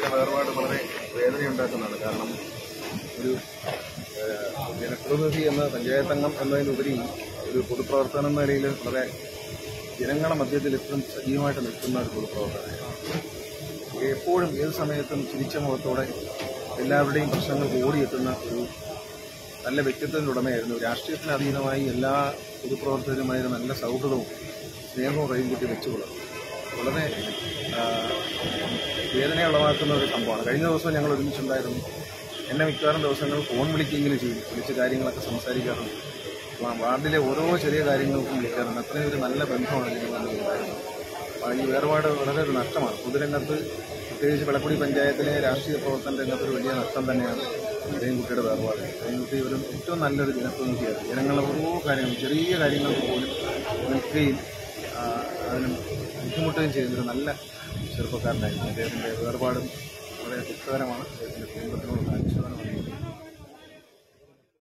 ഉദയൻകുട്ടിയുടെ വേർപാട് വളരെ വേദനയുണ്ടാക്കുന്നതാണ് കാരണം ഒരു ഏഹ്, ജനപ്രതിനിധി എന്ന പഞ്ചായത്ത് അംഗം എന്നതിലുപരി ഒരു പൊതുപ്രവർത്തനം എന്ന നിലയിൽ വളരെ ജനങ്ങളുടെ മധ്യത്തിൽ എപ്പോഴും സജീവമായിട്ട് നിൽക്കുന്ന ഒരു പൊതുപ്രവർത്തനമാണ് എപ്പോഴും ഏത് സമയത്തും ചിരിച്ച മുഖത്തോടെ എല്ലാവരുടെയും പ്രശ്നങ്ങൾക്ക് ഓടിയെത്തുന്ന ഒരു നല്ല വ്യക്തിത്വത്തിന് ഉടമയായിരുന്നു രാഷ്ട്രീയത്തിന് അധീനമായി എല്ലാ പൊതുപ്രവർത്തകരുമായ ഒരു നല്ല സൗഹൃദവും സ്നേഹവും റെയിൻകുട്ടി വെച്ചു പുലർത്തും വളരെ ആ, വേദന ഉളവാക്കുന്ന ഒരു സംഭവമാണ് കഴിഞ്ഞ ദിവസം ഞങ്ങൾ ഒരുമിച്ചുണ്ടായിരുന്നു എന്നെ മിക്കവാറും ദിവസങ്ങൾ ഫോൺ വിളിക്കുകയെങ്കിലും ചെയ്യും വിളിച്ച് കാര്യങ്ങളൊക്കെ സംസാരിക്കാറുണ്ട് അപ്പോൾ ആ വാർഡിലെ ഓരോ ചെറിയ കാര്യങ്ങൾക്കും വിളിക്കാറുണ്ട് അത്രയും ഒരു നല്ല ബന്ധമാണ് ഞങ്ങൾ ഉണ്ടായിരുന്നത് അപ്പോൾ ഈ വേർപാട് വളരെ ഒരു നഷ്ടമാണ് പൊതുരംഗത്ത് പ്രത്യേകിച്ച് വിളക്കുടി പഞ്ചായത്തിലെ രാഷ്ട്രീയ പ്രവർത്തന രംഗത്ത് ഒരു വലിയ നഷ്ടം തന്നെയാണ് ഉദയൻകുട്ടിയുടെ വേർപാട് ഉദയൻകുട്ടി ഒരു ഏറ്റവും നല്ലൊരു ജനപ്രതിനിധിയായിരുന്നു ജനങ്ങളുടെ ഓരോ കാര്യങ്ങളും ചെറിയ കാര്യങ്ങൾക്ക് പോലും നിൽക്കുകയും ആ, അതിന് ബുദ്ധിമുട്ടുകയും ചെയ്യുന്നൊരു നല്ല ചെറുപ്പക്കാരനായിരുന്നു അദ്ദേഹത്തിൻ്റെ വേർപാടും വളരെ ദുഃഖകരമാണ് അദ്ദേഹത്തിൻ്റെ കുടുംബത്തിനോട്